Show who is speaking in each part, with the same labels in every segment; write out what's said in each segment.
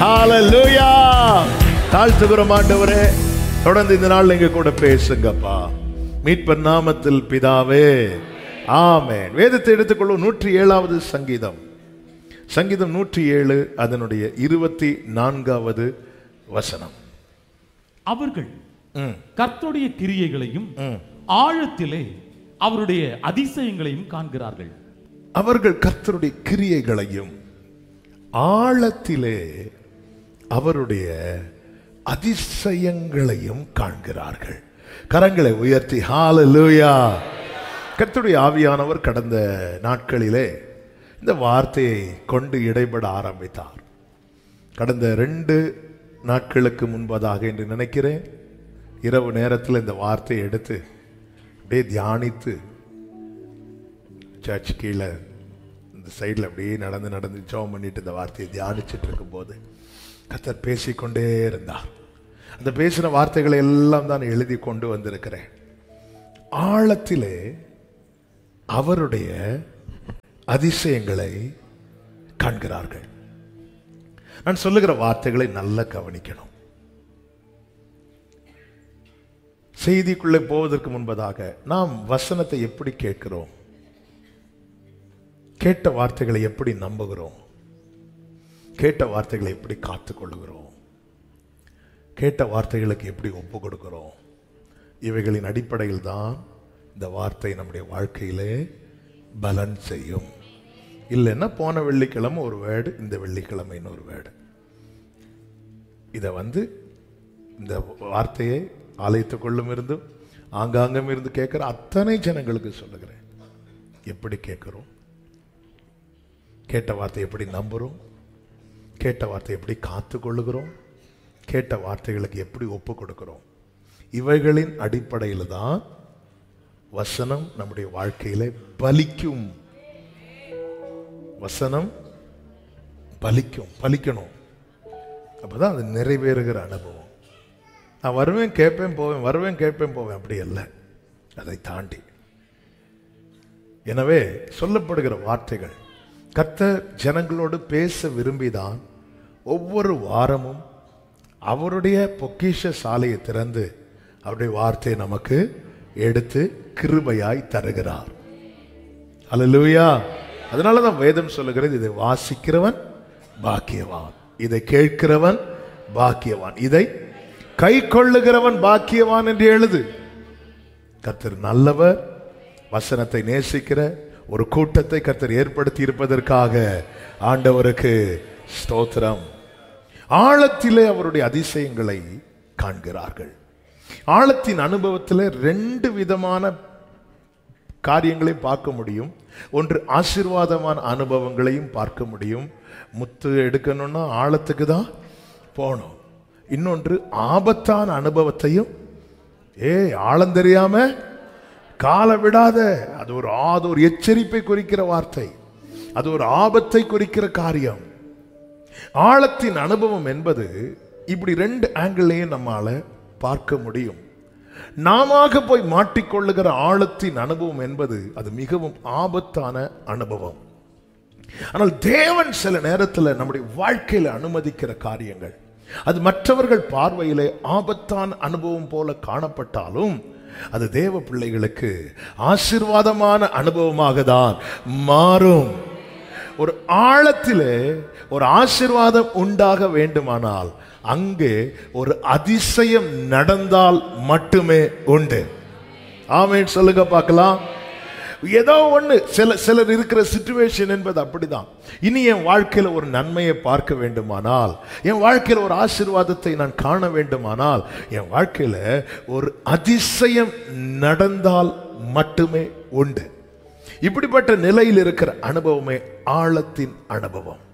Speaker 1: ஹalleluya தாழ்த்துகிறோம் ஆண்டவரே தொடர்ந்து இந்த நாள் எங்க கூட பேசுங்கப்பா மீட்பர் நாமத்தில் பிதாவே ஆமென் வேதத்தை எடுத்துக்கொள்ளும் நூற்றி ஏழாவது சங்கீதம் சங்கீதம் நூற்றி ஏழு அதனுடைய இருபத்தி நான்காவது வசனம்
Speaker 2: அவர்கள்
Speaker 1: ம்,
Speaker 2: கர்த்தருடைய கிரியைகளையும்
Speaker 1: ம்.
Speaker 2: ஆழத்திலே அவருடைய அதிசயங்களையும் காண்கிறார்கள்
Speaker 1: அவர்கள் கர்த்தருடைய கிரியைகளையும் ஆழத்திலே அவருடைய அதிசயங்களையும் காண்கிறார்கள் கரங்களை உயர்த்தி ஹalleluya கர்த்தருடைய ஆவியானவர் கடந்த நாட்களிலே இந்த வார்த்தையை கொண்டு இடைபட ஆரம்பித்தார் கடந்த ரெண்டு நாட்களுக்கு முன்பதாக என்று நினைக்கிறேன் இரவு நேரத்தில் இந்த வார்த்தையை எடுத்து அப்படியே தியானித்து சர்ச் கீழே இந்த சைடில் அப்படியே நடந்து நடந்து ஜெபம் பண்ணிட்டு இந்த வார்த்தையை தியானிச்சுட்டு இருக்கும்போது கத்தர் பேசிக்கொண்டே இருந்தார் அந்த பேசின வார்த்தைகளை எல்லாம் தான் எழுதி கொண்டு வந்திருக்கிறேன் ஆழத்திலே அவருடைய அதிசயங்களை காண்கிறார்கள் நான் சொல்லுகிற வார்த்தைகளை நல்லா கவனிக்கணும் செய்திக்குள்ளே போவதற்கு முன்பதாக நாம் வசனத்தை எப்படி கேட்கிறோம் கேட்ட வார்த்தைகளை எப்படி நம்புகிறோம் கேட்ட வார்த்தைகளை எப்படி காத்துக்கொள்ளுகிறோம் கேட்ட வார்த்தைகளுக்கு எப்படி ஒப்பு கொடுக்கிறோம் இவைகளின் அடிப்படையில் தான் இந்த வார்த்தை நம்முடைய வாழ்க்கையிலே பலன் செய்யும் இல்லைன்னா போன வெள்ளிக்கிழமை ஒரு வேர்டு இந்த வெள்ளிக்கிழமை இன்னொரு வேர்டு இதை வந்து இந்த வார்த்தையை ஆலயத்துக்குள்ளும் இருந்து ஆங்காங்கும் இருந்து கேட்குற அத்தனை ஜனங்களுக்கு சொல்லுகிறேன் எப்படி கேட்குறோம் கேட்ட வார்த்தை எப்படி நம்புகிறோம் கேட்ட வார்த்தை எப்படி காத்து கொள்ளுகிறோம் கேட்ட வார்த்தைகளுக்கு எப்படி ஒப்பு கொடுக்கிறோம் இவைகளின் அடிப்படையில் தான் வசனம் நம்முடைய வாழ்க்கையில பலிக்கும் வசனம் பலிக்கும் பலிக்கணும் அப்பதான் அது நிறைவேறுகிற அனுபவம் நான் வருவேன் கேட்பேன் போவேன் வருவேன் கேட்பேன் போவேன் அப்படி அல்ல அதை தாண்டி எனவே சொல்லப்படுகிற வார்த்தைகள் கர்த்தர் ஜனங்களோடு பேச விரும்பிதான் ஒவ்வொரு வாரமும் அவருடைய பொக்கிஷ சாலையை திறந்து அவருடைய வார்த்தையை நமக்கு எடுத்து கிருபையாய் தருகிறார் அல்லேலூயா அதனால தான் வேதம் சொல்லுகிறது இதை வாசிக்கிறவன் பாக்கியவான் இதை கேட்கிறவன் பாக்கியவான் இதை கை கொள்ளுகிறவன் பாக்கியவான் என்று எழுது கர்த்தர் நல்லவர் வசனத்தை நேசிக்கிற ஒரு கூட்டத்தை கர்த்தர் ஏற்படுத்தி இருப்பதற்காக ஆண்டவருக்கு ஸ்தோத்திரம் ஆழத்திலே அவருடைய அதிசயங்களை காண்கிறார்கள் ஆழத்தின் அனுபவத்தில் ரெண்டு விதமான காரியங்களை பார்க்க முடியும் ஒன்று ஆசீர்வாதமான அனுபவங்களையும் பார்க்க முடியும் முத்து எடுக்கணும்னா ஆழத்துக்கு தான் போகணும் இன்னொன்று ஆபத்தான அனுபவத்தையும் ஏ ஆழம் தெரியாம காலை விடாத அது ஒரு அது ஒரு எச்சரிப்பை குறிக்கிற வார்த்தை அது ஒரு ஆபத்தை குறிக்கிற காரியம் ஆழத்தின் அனுபவம் என்பது இப்படி ரெண்டு ஆங்கிள்லையும் நம்மால பார்க்க முடியும் நாம போய் மாட்டிக்கொள்ளுகிற ஆழத்தின் அனுபவம் என்பது அது மிகவும் ஆபத்தான அனுபவம் ஆனால் தேவன் சில நேரத்தில் நம்முடைய வாழ்க்கையில அனுமதிக்கிற காரியங்கள் அது மற்றவர்கள் பார்வையிலே ஆபத்தான அனுபவம் போல காணப்பட்டாலும் அது தேவ பிள்ளைகளுக்கு ஆசீர்வாதமான அனுபவமாக தான் மாறும் ஒரு ஆழத்திலே ஒரு ஆசீர்வாதம் உண்டாக வேண்டுமானால் அங்கே ஒரு அதிசயம் நடந்தால் மட்டுமே உண்டு ஆமென் சொல்லுங்க பார்க்கலாம் ஏதோ ஒண்ணு சில சிலர் இருக்கிற சுச்சுவேஷன் என்பது அப்படிதான் இனி என் வாழ்க்கையில ஒரு நன்மையை பார்க்க வேண்டுமானால் என் வாழ்க்கையில ஒரு ஆசீர்வாதத்தை நான் காண வேண்டுமானால் என் வாழ்க்கையில ஒரு அதிசயம் நடந்தால் மட்டுமே உண்டு இப்படிப்பட்ட நிலையில் இருக்கிற அனுபவமே ஆழத்தின் அனுபவம்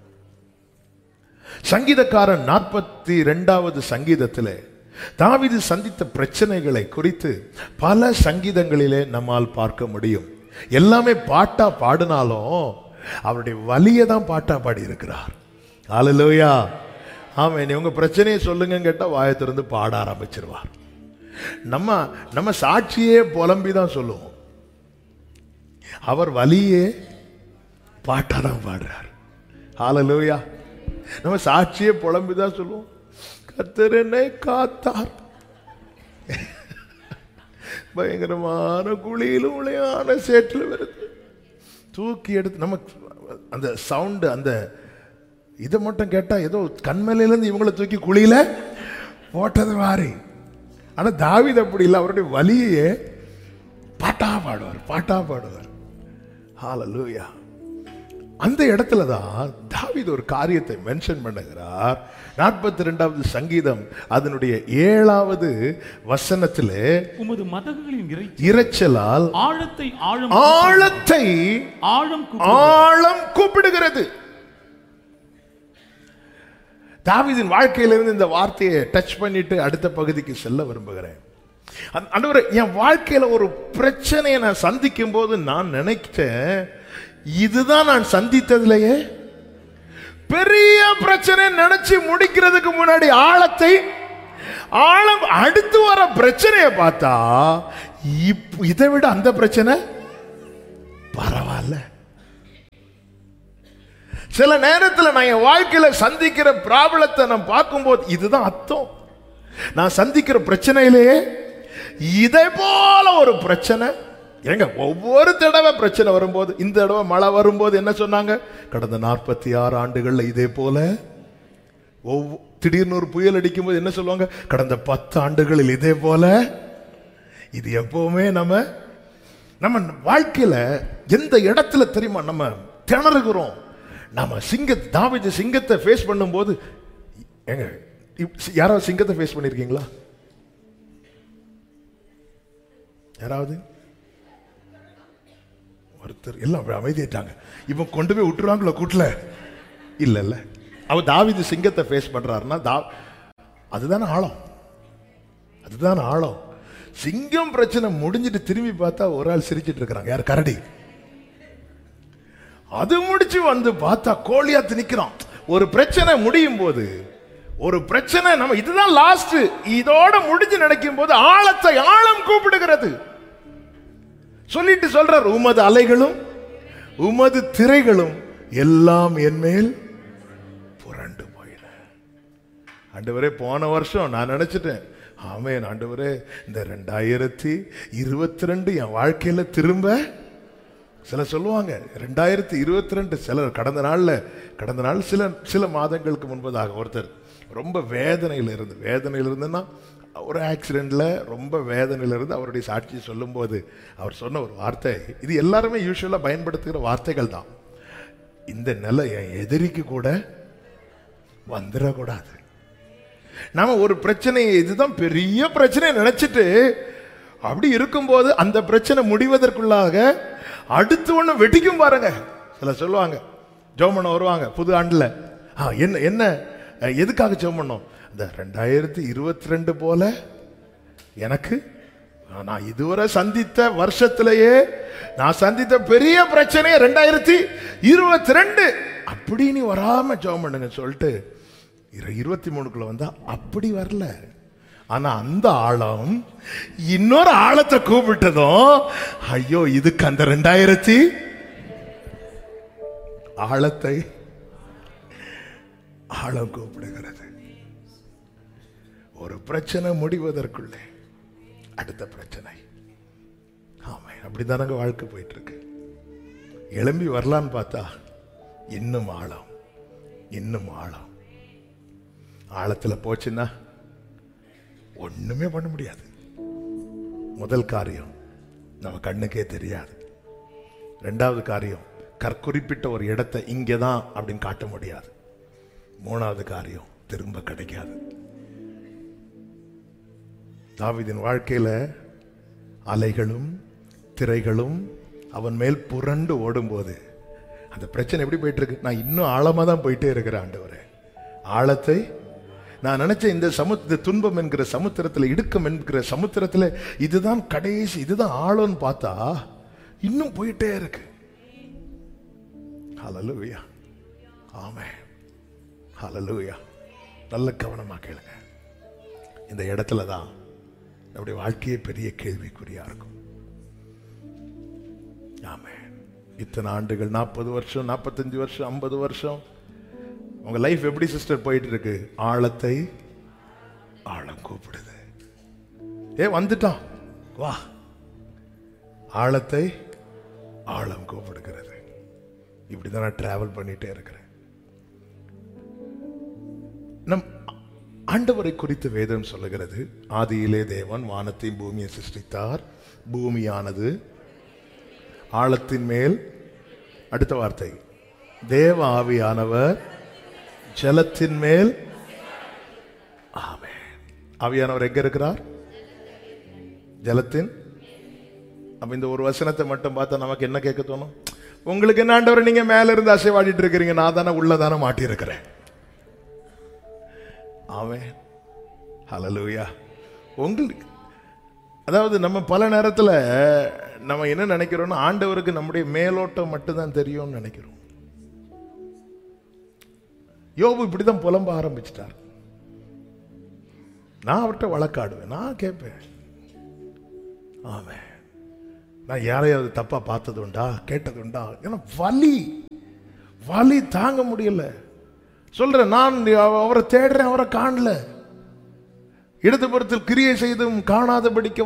Speaker 1: சங்கீதக்காரன் நாற்பத்தி ரெண்டாவது சங்கீதத்திலே தாவீது சந்தித்த பிரச்சனைகளை குறித்து பல சங்கீதங்களிலே நம்மால் பார்க்க முடியும் எல்லாமே பாட்டா பாடினாலும் அவருடைய வலியை தான் பாட்டா பாடி இருக்கிறார் ஆலலோயா ஆமாம் உங்க பிரச்சனையை சொல்லுங்க கேட்டா வாயை திறந்து பாட ஆரம்பிச்சிருவார் நம்ம நம்ம சாட்சியே புலம்பி தான் சொல்லுவோம் அவர் வலியே பாட்டா தான் பாடுறார் ஹalleluya நம்ம சாட்சியே புலம்பிதான் சொல்லுவோம் கர்த்தர் என்னை காத்தார் பயங்கரமான குழியிலும் உளையான சேற்றில் வருது தூக்கி எடுத்து நமக்கு அந்த சவுண்டு அந்த இதை மட்டும் கேட்டா ஏதோ கண்மலையிலேருந்து இவங்களை தூக்கி குழியில போட்டது மாதிரி ஆனா தாவீது அப்படி இல்லை அவருடைய வலியே பாட்டா பாடுவார் பாட்டா பாடுவார் ஹalleluya அந்த இடத்துல தான் தாவீது ஒரு காரியத்தை மென்ஷன் பண்ணுகிறார் நாற்பத்தி ரெண்டாவது சங்கீதம் அதனுடைய ஏழாவது வசனத்திலே
Speaker 2: உமது மதகுகளின் இறைச்சி
Speaker 1: இரைச்சலால்
Speaker 2: ஆழத்தை ஆழம்
Speaker 1: ஆழத்தை
Speaker 2: ஆழம் கு-
Speaker 1: ஆழம் கூப்பிடுகிறது தாவீதின் வாழ்க்கையிலிருந்து இந்த வார்த்தையை டச் பண்ணிட்டு அடுத்த பகுதிக்கு செல்ல விரும்புகிறேன் அந்த- ஆண்டவரே என் வாழ்க்கையில ஒரு பிரச்சனையை நான் சந்திக்கும் போது நான் நினைச்சேன் இதுதான் நான் சந்தித்ததிலேயே பெரிய பிரச்சனை நினைச்சு முடிக்கிறதுக்கு முன்னாடி ஆழத்தை ஆழம் அடுத்து வர பிரச்சனையை பார்த்தா இப்- இதை விட அந்த பிரச்சனை பரவாயில்ல சில நேரத்தில் நான் என் வாழ்க்கையில சந்திக்கிற ப்ராப்ளத்தை நான் பார்க்கும்போது இதுதான் அர்த்தம் நான் சந்திக்கிற பிரச்சனையிலேயே இதை போல ஒரு பிரச்சனை ஏங்க ஒவ்வொரு தடவை பிரச்சனை வரும்போது இந்த தடவை மழை வரும்போது என்ன சொன்னாங்க கடந்த நாற்பத்தி ஆறு ஆண்டுகள்ல இதே போல ஒவ்வொ- திடீர்னு ஒரு புயல் அடிக்கும்போது என்ன சொல்லுவாங்க கடந்த பத்து ஆண்டுகளில் இதே போல இது எப்பவுமே நம்ம நம்ம வாழ்க்கையில எந்த இடத்துல தெரியுமா நம்ம திணறுகிறோம் நம்ம சிங்க தாவீது சிங்கத்தை ஃபேஸ் பண்ணும்போது ஏங்க இப்- யாராவது சிங்கத்தை ஃபேஸ் பண்ணிருக்கீங்களா யாராவது ஒருத்தர் எல்லாம் அப்படி அமைதியாயிட்டாங்க இவன் கொண்டு போய் விட்டுருவாங்களோ கூட்டுல இல்ல இல்ல அவ தாவீது சிங்கத்தை ஃபேஸ் பண்றாருன்னா தா அதுதானே ஆழம் அதுதான் ஆழம் சிங்கம் பிரச்சனை முடிஞ்சிட்டு திரும்பி பார்த்தா ஒரு ஆள் சிரிச்சிட்டு இருக்கிறாங்க யார் கரடி அது முடிச்சு வந்து பார்த்தா கோழியாத்து நிக்கிறான் ஒரு பிரச்சனை முடியும் போது ஒரு பிரச்சனை நம்ம இதுதான் லாஸ்ட் இதோட முடிஞ்சு நினைக்கும் போது ஆழத்தை ஆழம் கூப்பிடுகிறது சொல்லிட்டு சொல்றார் உமது அலைகளும் உமது திரைகளும் எல்லாம் என் மேல் புரண்டு போயின ஆண்டவரே போன வருஷம் நான் நினைச்சிட்டேன் ஆமேன் ஆண்டவரே இந்த ரெண்டாயிரத்தி இருபத்தி ரெண்டு என் வாழ்க்கையில திரும்ப சிலர் சொல்லுவாங்க ரெண்டாயிரத்தி இருபத்தி ரெண்டு சிலர் கடந்த நாள்ல கடந்த நாள் சில சில மாதங்களுக்கு முன்பதாக ஒருத்தர் ரொம்ப வேதனையில் இருந்து வேதனையில் இருந்துன்னா ஒரு ஆக்சிடென்ட்ல ரொம்ப வேதனையில் இருந்து அவருடைய சாட்சியை சொல்லும்போது அவர் சொன்ன ஒரு வார்த்தை இது எல்லாருமே யூஸ்வலாக பயன்படுத்துகிற வார்த்தைகள் தான் இந்த நிலை என் எதிரிக்கு கூட வந்துடக்கூடாது நாம ஒரு பிரச்சனையை இதுதான் பெரிய பிரச்சனை நினைச்சிட்டு அப்படி இருக்கும்போது அந்த பிரச்சனை முடிவதற்குள்ளாக அடுத்து ஒண்ணு வெடிக்கும் பாருங்க சில சொல்லுவாங்க ஜோமண்ண வருவாங்க புது ஆண்டுல ஆ, என்ன என்ன அஹ், எதுக்காக ஜெபம் பண்ணோம் இந்த ரெண்டாயிரத்தி இருபத்தி ரெண்டு போல எனக்கு நான் இதுவரை சந்தித்த வருஷத்திலேயே நான் சந்தித்த பெரிய பிரச்சனையே ரெண்டாயிரத்தி இருபத்தி ரெண்டு அப்படி நீ வராம ஜெபம் பண்ணுங்க சொல்லிட்டு இரு- இருபத்தி மூணுக்குள்ள வந்தா அப்படி வரல ஆனா அந்த ஆழம் இன்னொரு ஆழத்தை கூப்பிட்டதும் ஐயோ இதுக்கு அந்த ரெண்டாயிரத்தி ஆழத்தை ஆழம் கூப்பிடுகிறது ஒரு பிரச்சனை முடிவதற்குள்ளே அடுத்த பிரச்சனை ஆமா அப்படிதானங்க வாழ்க்கை போயிட்டு இருக்கு எழும்பி வரலான்னு பார்த்தா இன்னும் ஆழம் இன்னும் ஆழம் ஆழத்துல போச்சுன்னா ஒண்ணுமே பண்ண முடியாது முதல் காரியம் நம்ம கண்ணுக்கே தெரியாது ரெண்டாவது காரியம் கற்குறிப்பிட்ட ஒரு இடத்தை இங்கே தான் அப்படின்னு காட்ட முடியாது மூணாவது காரியம் திரும்ப கிடைக்காது தாவீதின் வாழ்க்கையில அலைகளும் திரைகளும் அவன் மேல் புரண்டு ஓடும்போது அந்த பிரச்சனை எப்படி போயிட்டு இருக்கு நான் இன்னும் ஆழமா தான் போயிட்டே இருக்கிறேன் ஆண்டவரே ஆழத்தை நான் நினைச்ச இந்த சமு இந்த துன்பம் என்கிற சமுத்திரத்தில் இடுக்கம் என்கிற சமுத்திரத்தில் இதுதான் கடைசி இதுதான் ஆழம்னு பார்த்தா இன்னும் போயிட்டே இருக்கு ஹalleluya ஆமென் ஹalleluya நல்ல கவனமா கேளுங்க இந்த இடத்துல தான் நம்முடைய வாழ்க்கையே பெரிய கேள்விக்குறியா இருக்கும் ஆமென் இத்தனை ஆண்டுகள் நாற்பது வருஷம் நாற்பத்தஞ்சு வருஷம் ஐம்பது வருஷம் உங்க லைஃப் எப்படி சிஸ்டர் போயிட்டு இருக்கு ஆழத்தை ஆழம் கூப்பிடுது ஏ வந்துட்டான் வா ஆழத்தை ஆழம் கூப்பிடுகிறது இப்படிதான் நான் டிராவல் பண்ணிட்டே இருக்கிறேன் நம் ஆண்டவரை குறித்து வேதம் சொல்லுகிறது ஆதியிலே தேவன் வானத்தையும் பூமியை சிருஷ்டித்தார் பூமியானது ஆழத்தின் மேல் அடுத்த வார்த்தை தேவ ஆவியானவர் ஜலத்தின் மேல் ஆமென் ஆவியானவர் எங்க இருக்கிறார் ஜலத்தின் அப்ப இந்த ஒரு வசனத்தை மட்டும் பார்த்தா நமக்கு என்ன கேட்க தோணும் உங்களுக்கு என்ன ஆண்டவர் நீங்க மேல இருந்து அசைவாடிட்டு இருக்கிறீங்க நான் தானே உள்ளதானே மாட்டி இருக்கிறேன் அவன் ஹalleluya உங்களுக்கு அதாவது நம்ம பல நேரத்துல நம்ம என்ன நினைக்கிறோம்னா ஆண்டவருக்கு நம்முடைய மேலோட்டம் மட்டும்தான் தெரியும்னு நினைக்கிறோம் யோபு இப்படிதான் புலம்ப ஆரம்பிச்சிட்டார் நான் அவர்கிட்ட வழக்காடுவேன் நான் கேட்பேன் ஆமென் நான் யாரையாவது தப்பா பார்த்தது உண்டா கேட்டது உண்டா ஏன்னா வலி வலி தாங்க முடியல சொல்றேன் நான் அவரை தேடுறேன் அவரை காணல இடதுபுறத்தில் கிரியை செய்தும் காணாதபடிக்கு